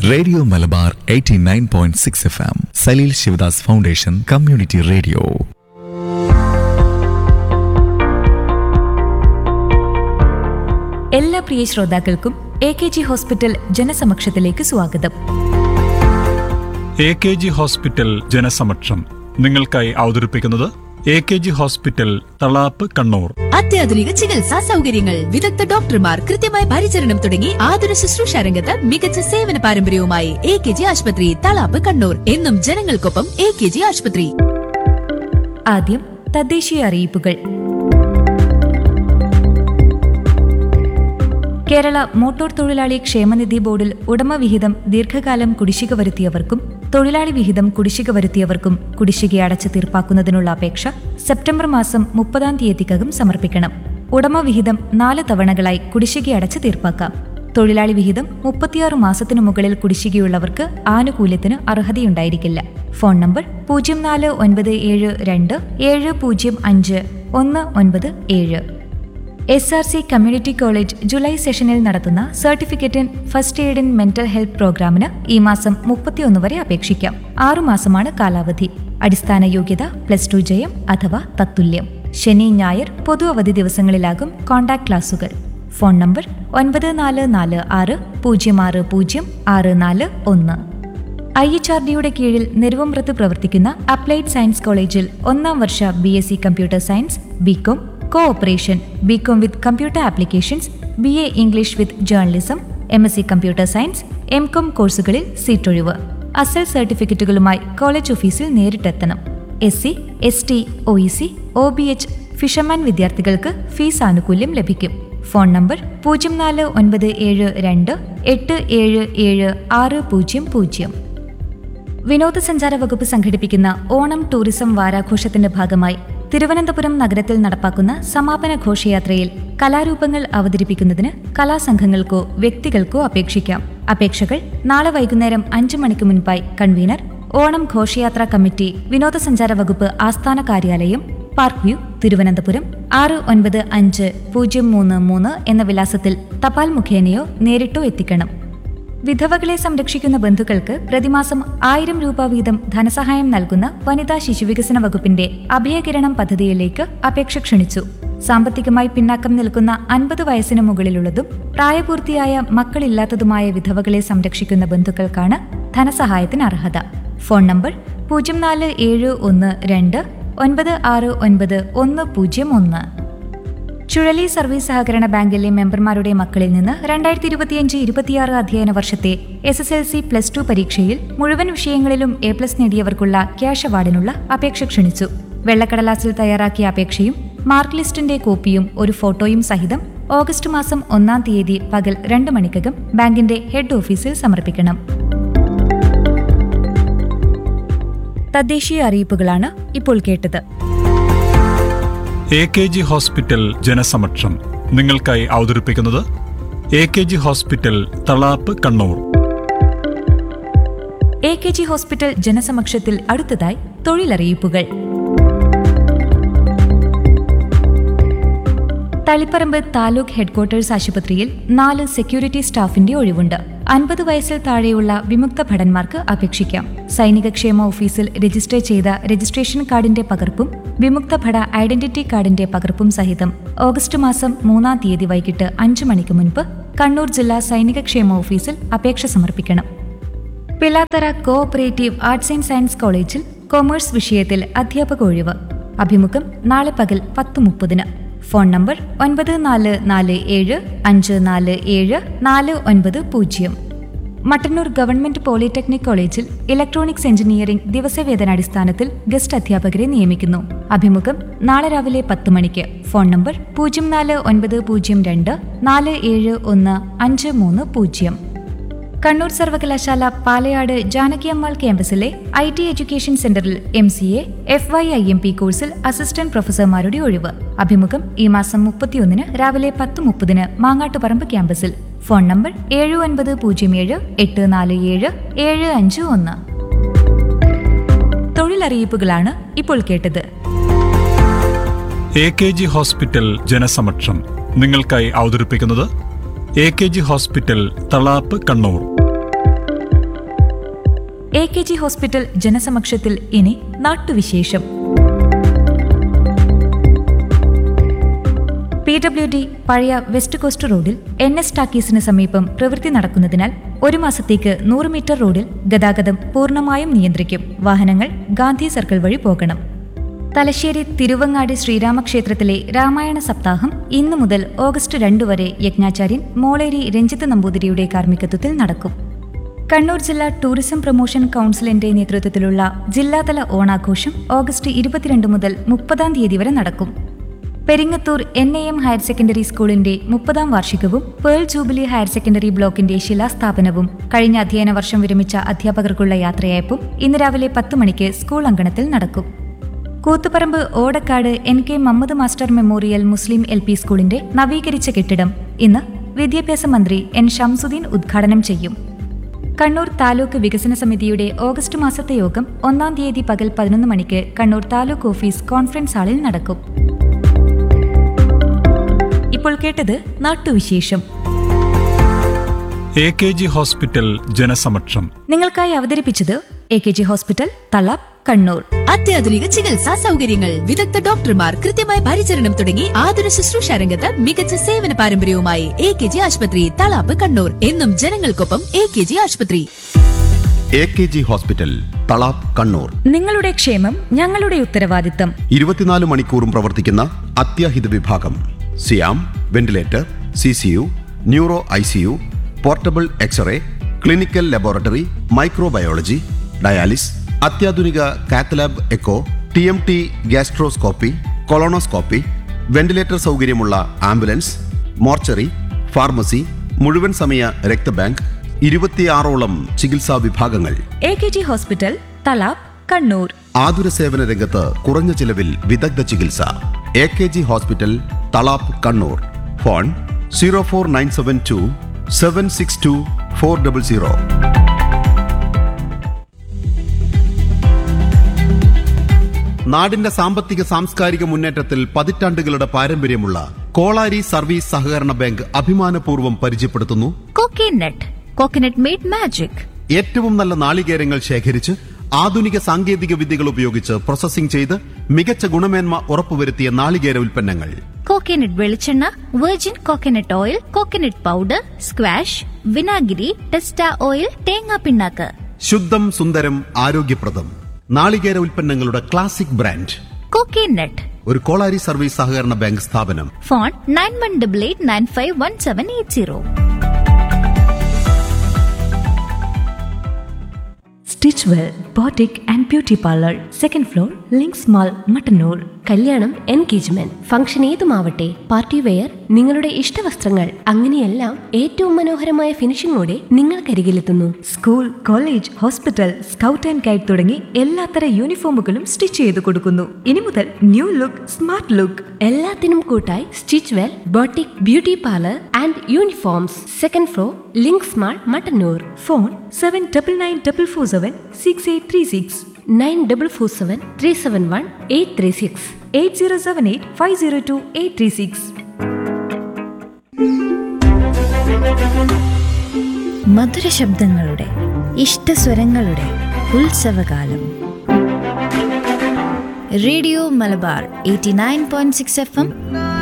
radio Malabar 89.6 point six F M Saleel Sivadas foundation community radio എല്ലാ പ്രിയ ശ്രോതാക്കൾക്കും എ കെ ജി ഹോസ്പിറ്റൽ ജനസമക്ഷത്തിലേക്ക് സ്വാഗതം എ കെ ജി ഹോസ്പിറ്റൽ ജനസമക്ഷം നിങ്ങൾക്കായി അവതരിപ്പിക്കുന്നത് A K G hospital Thalap Kannur അത്യാധുനിക ചികിത്സാ സൗകര്യങ്ങൾ വിദഗ്ധ ഡോക്ടർമാർ കൃത്യമായ പരിചരണം തുടങ്ങി ആതുര ശുശ്രൂഷ രംഗത്ത് മികച്ച സേവന പാരമ്പര്യവുമായി എ കെ ജി ആശുപത്രി തളാപ്പ് കണ്ണൂർ എന്നും ജനങ്ങൾക്കൊപ്പം എ കെ ജി ആശുപത്രി ആദ്യം തദ്ദേശീയ അറിയിപ്പുകൾ കേരള മോട്ടോർ തൊഴിലാളി ക്ഷേമനിധി ബോർഡിൽ ഉടമ വിഹിതം ദീർഘകാലം കുടിശ്ശിക വരുത്തിയവർക്കും തൊഴിലാളി വിഹിതം കുടിശ്ശിക വരുത്തിയവർക്കും കുടിശ്ശിക അടച്ച് തീർപ്പാക്കുന്നതിനുള്ള അപേക്ഷ സെപ്റ്റംബർ മാസം മുപ്പതാം തീയതിക്കകം സമർപ്പിക്കണം ഉടമ വിഹിതം നാല് തവണകളായി കുടിശ്ശിക അടച്ച് തീർപ്പാക്കാം തൊഴിലാളി വിഹിതം മുപ്പത്തിയാറ് മാസത്തിനു മുകളിൽ കുടിശ്ശികയുള്ളവർക്ക് ആനുകൂല്യത്തിന് അർഹതയുണ്ടായിരിക്കില്ല ഫോൺ നമ്പർ പൂജ്യം നാല് ഒൻപത് ഏഴ് രണ്ട് ഏഴ് പൂജ്യം അഞ്ച് ഒന്ന് ഒൻപത് ഏഴ് S R C community college July സെഷനിൽ നടത്തുന്ന certificate in first aid in mental health പ്രോഗ്രാമിന് ഈ മാസം മുപ്പത്തിയൊന്ന് വരെ അപേക്ഷിക്കാം ആറുമാസമാണ് കാലാവധി അടിസ്ഥാന യോഗ്യത പ്ലസ് ടു ജയം അഥവാ തത്തുല്യം ശനി ഞായർ പൊതു അവധി ദിവസങ്ങളിലാകും കോൺടാക്ട് ക്ലാസുകൾ ഫോൺ നമ്പർ ഒൻപത് നാല് നാല് ആറ് പൂജ്യം ആറ് പൂജ്യം ആറ് നാല് ഒന്ന് ഐ എച്ച് ആർ ഡിയുടെ കീഴിൽ നെരുവമ്പ്രത്ത് പ്രവർത്തിക്കുന്ന അപ്ലൈഡ് സയൻസ് കോളേജിൽ ഒന്നാം വർഷ B S C computer science B Com cooperation B Com with computer applications B A English with journalism M S C computer science M Com കോഴ്സുകളിൽ സീറ്റൊഴിവ് അസൽ സർട്ടിഫിക്കറ്റുകളുമായി കോളേജ് ഓഫീസിൽ നേരിട്ടെത്തണം S C S T O E C O B H fisherman വിദ്യാർത്ഥികൾക്ക് fees ആനുകൂല്യം ലഭിക്കും phone number പൂജ്യം നാല് ഒൻപത് ഏഴ് രണ്ട് എട്ട് ഏഴ് ഏഴ് ആറ് പൂജ്യം പൂജ്യം വിനോദസഞ്ചാര വകുപ്പ് സംഘടിപ്പിക്കുന്ന ഓണം ടൂറിസം വാരാഘോഷത്തിന്റെ ഭാഗമായി തിരുവനന്തപുരം നഗരത്തിൽ നടപ്പാക്കുന്ന സമാപന ഘോഷയാത്രയിൽ കലാരൂപങ്ങൾ അവതരിപ്പിക്കുന്നതിന് കലാസംഘങ്ങൾക്കോ വ്യക്തികൾക്കോ അപേക്ഷിക്കാം അപേക്ഷകൾ നാളെ വൈകുന്നേരം അഞ്ചു മണിക്ക് മുൻപായി കൺവീനർ ഓണം ഘോഷയാത്ര കമ്മിറ്റി വിനോദസഞ്ചാര വകുപ്പ് ആസ്ഥാന കാര്യാലയം പാർക്ക് വ്യൂ തിരുവനന്തപുരം ആറ് ഒൻപത് അഞ്ച് പൂജ്യം മൂന്ന് മൂന്ന് എന്ന വിലാസത്തിൽ തപാൽ മുഖേനയോ നേരിട്ടോ എത്തിക്കണം വിധവകളെ സംരക്ഷിക്കുന്ന ബന്ധുക്കൾക്ക് പ്രതിമാസം ആയിരം രൂപ വീതം ധനസഹായം നൽകുന്ന വനിതാ ശിശുവികസന വകുപ്പിന്റെ അഭയകിരണം പദ്ധതിയിലേക്ക് അപേക്ഷ ക്ഷണിച്ചു സാമ്പത്തികമായി പിന്നാക്കം നിൽക്കുന്ന അൻപത് വയസ്സിന് മുകളിലുള്ളതും പ്രായപൂർത്തിയായ മക്കളില്ലാത്തതുമായ വിധവകളെ സംരക്ഷിക്കുന്ന ബന്ധുക്കൾക്കാണ് ധനസഹായത്തിന് അർഹത ഫോൺ നമ്പർ പൂജ്യം നാല് ഏഴ് ഒന്ന് രണ്ട് ഒൻപത് ആറ് ഒൻപത് ഒന്ന് പൂജ്യം ഒന്ന് ചുഴലി സർവീസ് സഹകരണ ബാങ്കിലെ മെമ്പർമാരുടെ മക്കളിൽ നിന്ന് രണ്ടായിരത്തി ഇരുപത്തിയഞ്ച് ഇരുപത്തിയാറ് അധ്യയന വർഷത്തെ S S L C plus two പരീക്ഷയിൽ മുഴുവൻ വിഷയങ്ങളിലും എ പ്ലസ് നേടിയവർക്കുള്ള ക്യാഷ് അവാർഡിനുള്ള അപേക്ഷ ക്ഷണിച്ചു വെള്ളക്കടലാസിൽ തയ്യാറാക്കിയ അപേക്ഷയും മാർക്ക് ലിസ്റ്റിന്റെ കോപ്പിയും ഒരു ഫോട്ടോയും സഹിതം ഓഗസ്റ്റ് മാസം ഒന്നാം തീയതി പകൽ രണ്ട് മണിക്കകം ബാങ്കിന്റെ ഹെഡ് ഓഫീസിൽ സമർപ്പിക്കണം തദ്ദേശീയ അറിയിപ്പുകളാണ് ഇപ്പോൾ കേട്ടത് എ കെ ജി ഹോസ്പിറ്റൽ ജനസമക്ഷം നിങ്ങൾക്കായി അവതരിപ്പിക്കുന്നത് A K G hospital Thalap Kannur A K G hospital ജനസമക്ഷത്തിൽ അടുത്തതായി തൊഴിലറിയിപ്പുകൾ തളിപ്പറമ്പ് താലൂക്ക് ഹെഡ്ക്വാർട്ടേഴ്സ് ആശുപത്രിയിൽ നാല് സെക്യൂരിറ്റി സ്റ്റാഫിന്റെ ഒഴിവുണ്ട് അൻപത് വയസ്സിൽ താഴെയുള്ള വിമുക്ത ഭടന്മാർക്ക് അപേക്ഷിക്കാം സൈനിക ക്ഷേമ ഓഫീസിൽ രജിസ്റ്റർ ചെയ്ത രജിസ്ട്രേഷൻ കാർഡിന്റെ പകർപ്പും വിമുക്ത ഭട ഐഡന്റിറ്റി കാർഡിന്റെ പകർപ്പും സഹിതം ഓഗസ്റ്റ് മാസം മൂന്നാം തീയതി വൈകിട്ട് അഞ്ചു മണിക്ക് മുൻപ് കണ്ണൂർ ജില്ലാ സൈനിക ക്ഷേമ ഓഫീസിൽ അപേക്ഷ സമർപ്പിക്കണം Pilathara cooperative arts and science കോളേജിൽ കൊമേഴ്സ് വിഷയത്തിൽ അധ്യാപക ഒഴിവ് അഭിമുഖം നാളെ പകൽ പത്ത് മുപ്പതിന് ഫോൺ നമ്പർ ഒൻപത് നാല് നാല് ഏഴ് അഞ്ച് നാല് ഏഴ് നാല് ഒൻപത് പൂജ്യം മട്ടന്നൂർ ഗവൺമെന്റ് പോളിടെക്നിക് കോളേജിൽ ഇലക്ട്രോണിക്സ് എഞ്ചിനീയറിംഗ് ദിവസവേതനാടിസ്ഥാനത്തിൽ ഗസ്റ്റ് അധ്യാപകരെ നിയമിക്കുന്നു അഭിമുഖം നാളെ രാവിലെ പത്ത് മണിക്ക് ഫോൺ നമ്പർ പൂജ്യം നാല് ഒൻപത് പൂജ്യം രണ്ട് നാല് ഏഴ് ഒന്ന് അഞ്ച് മൂന്ന് പൂജ്യം കണ്ണൂർ സർവകലാശാല പാലയാട് ജാനകിയമ്മാൾ ക്യാമ്പസിലെ ഐ ടി എഡ്യൂക്കേഷൻ സെന്ററിൽ M C A F Y I M P കോഴ്സിൽ അസിസ്റ്റന്റ് പ്രൊഫസർമാരുടെ ഒഴിവ് അഭിമുഖം ഈ മാസം മുപ്പത്തിയൊന്നിന് രാവിലെ പത്ത് മുപ്പതിന് മാങ്ങാട്ടുപറമ്പ് ക്യാമ്പസിൽ ഫോൺ നമ്പർ ഏഴ് ഒൻപത് പൂജ്യം ഏഴ് എട്ട് നാല് ഏഴ് ഏഴ് അഞ്ച് ഒന്ന് തൊഴിലറിയിപ്പുകളാണ് ഇപ്പോൾ കേട്ടത് എ കെ ജി ഹോസ്പിറ്റൽ ജനസമക്ഷം നിങ്ങൾക്കായി അവതരിപ്പിക്കുന്നത് A K G hospital Thalap Kannur A K G hospital ജനസമക്ഷത്തിൽ ഇനി നാട്ടുവിശേഷം പി ഡബ്ല്യു ഡി പഴയ വെസ്റ്റ് കോസ്റ്റ് റോഡിൽ എൻ എസ് ടാക്കീസിന് സമീപം പ്രവൃത്തി നടക്കുന്നതിനാൽ ഒരു മാസത്തേക്ക് നൂറ് മീറ്റർ റോഡിൽ ഗതാഗതം പൂർണ്ണമായും നിയന്ത്രിക്കും വാഹനങ്ങൾ ഗാന്ധി സർക്കിൾ വഴി പോകണം തലശ്ശേരി തിരുവങ്ങാടി ശ്രീരാമക്ഷേത്രത്തിലെ രാമായണ സപ്താഹം ഇന്നു മുതൽ ഓഗസ്റ്റ് രണ്ട് വരെ യജ്ഞാചാര്യൻ മോളേരി രഞ്ജിത്ത് നമ്പൂതിരിയുടെ കാർമ്മികത്വത്തിൽ നടക്കും കണ്ണൂർ ജില്ലാ ടൂറിസം പ്രൊമോഷൻ കൗൺസിലിന്റെ നേതൃത്വത്തിലുള്ള ജില്ലാതല ഓണാഘോഷം ഓഗസ്റ്റ് ഇരുപത്തിരണ്ട് മുതൽ മുപ്പതാം തീയതി വരെ നടക്കും Peringathur N A M higher secondary സ്കൂളിന്റെ മുപ്പതാം വാർഷികവും പേൾ ജൂബിലി ഹയർ സെക്കൻഡറി ബ്ലോക്കിന്റെ ശിലാസ്ഥാപനവും കഴിഞ്ഞ അധ്യയന വർഷം വിരമിച്ച അധ്യാപകർക്കുള്ള യാത്രയയപ്പും ഇന്ന് രാവിലെ പത്ത് മണിക്ക് സ്കൂൾ അങ്കണത്തിൽ നടക്കും Koothuparamba Odakkad N K Mammad master memorial Muslim L P സ്കൂളിന്റെ നവീകരിച്ച കെട്ടിടം ഇന്ന് വിദ്യാഭ്യാസ മന്ത്രി എൻ ഷംസുദ്ദീൻ ഉദ്ഘാടനം ചെയ്യും കണ്ണൂർ താലൂക്ക് വികസന സമിതിയുടെ ഓഗസ്റ്റ് മാസത്തെ യോഗം ഒന്നാം തീയതി പകൽ പതിനൊന്ന് മണിക്ക് കണ്ണൂർ താലൂക്ക് ഓഫീസ് കോൺഫറൻസ് ഹാളിൽ നടക്കും ഇപ്പോൾ കേട്ടത് നാട്ടുവിശേഷം എ കെ ജി ഹോസ്പിറ്റൽ ജനസമക്ഷം നിങ്ങൾക്കായി അവതരിപ്പിച്ചത് A K G hospital Thalap Kannur അത്യാധുനിക ചികിത്സാ സൗകര്യങ്ങൾ വിദഗ്ധ ഡോക്ടർമാർ കൃത്യമായ പരിചരണം തുടങ്ങി ആതുര ശുശ്രൂഷ രംഗത്ത് മികച്ച സേവന പാരമ്പര്യവുമായി എ കെ ജി ആശുപത്രി തളാപ്പ് കണ്ണൂർ എന്നും ജനങ്ങൾക്കൊപ്പം എ കെ ജി ആശുപത്രി A K G hospital Thalap Kannur നിങ്ങളുടെ ക്ഷേമം ഞങ്ങളുടെ ഉത്തരവാദിത്തം ഇരുപത്തിനാല് മണിക്കൂറും പ്രവർത്തിക്കുന്ന അത്യാഹിത വിഭാഗം സിയാം ventilator C C U neuro I C U portable X ray clinical laboratory microbiology dialysis അത്യാധുനിക cath lab echo T M T gastroscopy colonoscopy ventilator സൗകര്യമുള്ള ആംബുലൻസ് മോർച്ചറി ഫാർമസി മുഴുവൻ സമയ രക്തബാങ്ക് ഇരുപത്തിയാറോളം ചികിത്സാ വിഭാഗങ്ങൾ A K G hospital Thalap Kannur ആതുര സേവന രംഗത്ത് കുറഞ്ഞ ചിലവിൽ വിദഗ്ധ ചികിത്സ A K G hospital Thalap Kannur phone zero four nine seven two seven six two four double zero നാടിന്റെ സാമ്പത്തിക സാംസ്കാരിക മുന്നേറ്റത്തിൽ പതിറ്റാണ്ടുകളുടെ പാരമ്പര്യമുള്ള കോളാരി സർവീസ് സഹകരണ ബാങ്ക് അഭിമാനപൂർവ്വം പരിചയപ്പെടുത്തുന്നു കോക്കനട്ട് കോക്കനട്ട് മെയ്ഡ് മാജിക് ഏറ്റവും നല്ല നാളികേരങ്ങൾ ശേഖരിച്ച് ആധുനിക സാങ്കേതിക വിദ്യകൾ ഉപയോഗിച്ച് പ്രോസസ്സിംഗ് ചെയ്ത് മികച്ച ഗുണമേന്മ ഉറപ്പുവരുത്തിയ നാളികേര ഉൽപ്പന്നങ്ങൾ കോക്കനട്ട് വെളിച്ചെണ്ണ virgin coconut oil coconut powder squash വിനാഗിരി ടെസ്റ്റ ഓയിൽ തേങ്ങാ പിണ്ണാക്ക് ശുദ്ധം സുന്ദരം ആരോഗ്യപ്രദം നാളികേര ഉൽപ്പന്നങ്ങളുടെ ക്ലാസിക് ബ്രാൻഡ് കോക്കനട്ട് ഒരു കോളാരി സർവീസ് സഹകരണ ബാങ്ക് സ്ഥാപനം phone nine one double eight nine five one seven eight zero stitch well boutique and beauty parlour second floor Links mall Mattannur കല്യാണം എൻഗേജ്മെന്റ് ഫംഗ്ഷൻ ഏതുമാവട്ടെ പാർട്ടി വെയർ നിങ്ങളുടെ ഇഷ്ടവസ്ത്രങ്ങൾ അങ്ങനെയെല്ലാം ഏറ്റവും മനോഹരമായ ഫിനിഷിംഗോടെ നിങ്ങൾക്കരികിലെത്തുന്നു school college hospital scout and guide തുടങ്ങി എല്ലാത്തര യൂണിഫോമുകളും സ്റ്റിച്ച് ചെയ്ത് കൊടുക്കുന്നു ഇനി മുതൽ ന്യൂ ലുക്ക് സ്മാർട്ട് ലുക്ക് എല്ലാത്തിനും കൂട്ടായി stitch well boutique beauty parlour and uniforms second floor Links mall Mattannur phone seven double nine double four seven six eight three six nine double four seven three seven one eight three six eight zero seven eight five zero two eight three six മധുര ശബ്ദങ്ങളുടെ ഇഷ്ടസ്വരങ്ങളുടെ ഉത്സവകാലം radio Malabar eighty nine point six F M